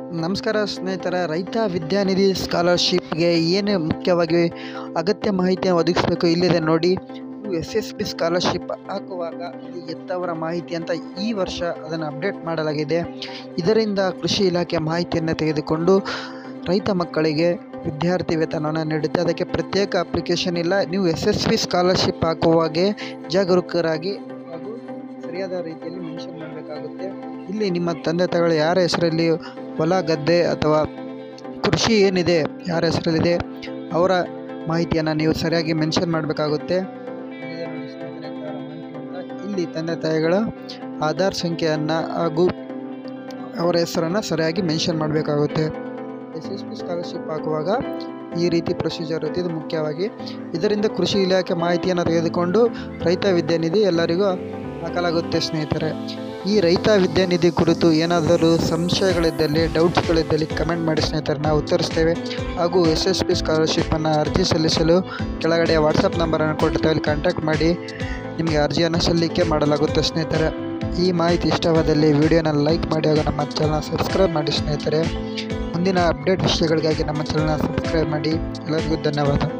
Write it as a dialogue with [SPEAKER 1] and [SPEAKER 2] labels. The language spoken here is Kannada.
[SPEAKER 1] ನಮಸ್ಕಾರ ಸ್ನೇಹಿತರ ರೈತ ವಿದ್ಯಾನಿಧಿ ಸ್ಕಾಲರ್ಶಿಪ್ಗೆ ಏನು ಮುಖ್ಯವಾಗಿ ಅಗತ್ಯ ಮಾಹಿತಿಯನ್ನು ಒದಗಿಸಬೇಕು ಇಲ್ಲಿದೆ ನೋಡಿ ಎಸ್ ಎಸ್ ಪಿ ಸ್ಕಾಲರ್ಶಿಪ್ ಹಾಕುವಾಗ ಈ ಎತ್ತವರ ಮಾಹಿತಿ ಅಂತ ಈ ವರ್ಷ ಅದನ್ನು ಅಪ್ಡೇಟ್ ಮಾಡಲಾಗಿದೆ ಇದರಿಂದ ಕೃಷಿ ಇಲಾಖೆ ಮಾಹಿತಿಯನ್ನು ತೆಗೆದುಕೊಂಡು ರೈತ ಮಕ್ಕಳಿಗೆ ವಿದ್ಯಾರ್ಥಿ ವೇತನವನ್ನು ನೀಡುತ್ತೆ ಅದಕ್ಕೆ ಪ್ರತ್ಯೇಕ ಅಪ್ಲಿಕೇಶನ್ ಇಲ್ಲ ನೀವು ಎಸ್ ಎಸ್ ಪಿ ಸ್ಕಾಲರ್ಶಿಪ್ ಹಾಕುವಾಗೆ ಜಾಗರೂಕರಾಗಿ ಹಾಗೂ ಸರಿಯಾದ ರೀತಿಯಲ್ಲಿ ಮೆನ್ಷನ್ ಮಾಡಬೇಕಾಗುತ್ತೆ ಇಲ್ಲಿ ನಿಮ್ಮ ತಂದೆ ತಾಯಿಗಳು ಯಾರ ಹೆಸರಲ್ಲಿ ಹೊಲ ಗದ್ದೆ ಅಥವಾ ಕೃಷಿ ಏನಿದೆ ಯಾರ ಹೆಸರಲ್ಲಿದೆ ಅವರ ಮಾಹಿತಿಯನ್ನು ನೀವು ಸರಿಯಾಗಿ ಮೆನ್ಷನ್ ಮಾಡಬೇಕಾಗುತ್ತೆ ಇಲ್ಲಿದೆ ನೋಡಿ ಸ್ನೇಹಿತರೆ ಅವರ ಮಾಹಿತಿ ಅಂತ. ಇಲ್ಲಿ ತಂದೆ ತಾಯಿಗಳ ಆಧಾರ್ ಸಂಖ್ಯೆಯನ್ನು ಹಾಗೂ ಅವರ ಹೆಸರನ್ನು ಸರಿಯಾಗಿ ಮೆನ್ಷನ್ ಮಾಡಬೇಕಾಗುತ್ತೆ ಎಸ್ ಎಸ್ ಪಿ ಸ್ಕಾಲರ್ಶಿಪ್ ಹಾಕುವಾಗ ಈ ರೀತಿ ಪ್ರೊಸೀಜರ್ ಇರುತ್ತೆ ಇದು ಮುಖ್ಯವಾಗಿ ಇದರಿಂದ ಕೃಷಿ ಇಲಾಖೆ ಮಾಹಿತಿಯನ್ನು ತೆಗೆದುಕೊಂಡು ರೈತ ವಿದ್ಯಾನಿಧಿ ಎಲ್ಲರಿಗೂ ಹಾಕಲಾಗುತ್ತೆ ಸ್ನೇಹಿತರೆ ಈ ರೈತ ವಿದ್ಯಾನಿಧಿ ಕುರಿತು ಏನಾದರೂ ಸಂಶಯಗಳಿದ್ದಲ್ಲಿ ಡೌಟ್ಸ್ಗಳಿದ್ದಲ್ಲಿ ಕಮೆಂಟ್ ಮಾಡಿ ಸ್ನೇಹಿತರೆ ನಾವು ಉತ್ತರಿಸ್ತೇವೆ ಹಾಗೂ ಎಸ್ ಎಸ್ ಪಿ ಸ್ಕಾಲರ್ಶಿಪ್ಪನ್ನು ಅರ್ಜಿ ಸಲ್ಲಿಸಲು ಕೆಳಗಡೆ ವಾಟ್ಸಪ್ ನಂಬರನ್ನು ಕೊಟ್ಟಿರ್ತೇವೆ ಅಲ್ಲಿ ಕಾಂಟ್ಯಾಕ್ಟ್ ಮಾಡಿ ನಿಮಗೆ ಅರ್ಜಿಯನ್ನು ಸಲ್ಲಿಕೆ ಮಾಡಲಾಗುತ್ತೆ ಸ್ನೇಹಿತರೆ ಈ ಮಾಹಿತಿ ಇಷ್ಟವಾದಲ್ಲಿ ವಿಡಿಯೋನ ಲೈಕ್ ಮಾಡಿ ಹಾಗೂ ನಮ್ಮ ಚಾನಲ್ ಸಬ್ಸ್ಕ್ರೈಬ್ ಮಾಡಿ ಸ್ನೇಹಿತರೆ ಮುಂದಿನ ಅಪ್ಡೇಟ್ ವಿಷಯಗಳಿಗಾಗಿ ನಮ್ಮ ಚಾನಲ್ನ ಸಬ್ಸ್ಕ್ರೈಬ್ ಮಾಡಿ ಎಲ್ಲರಿಗೂ ಧನ್ಯವಾದ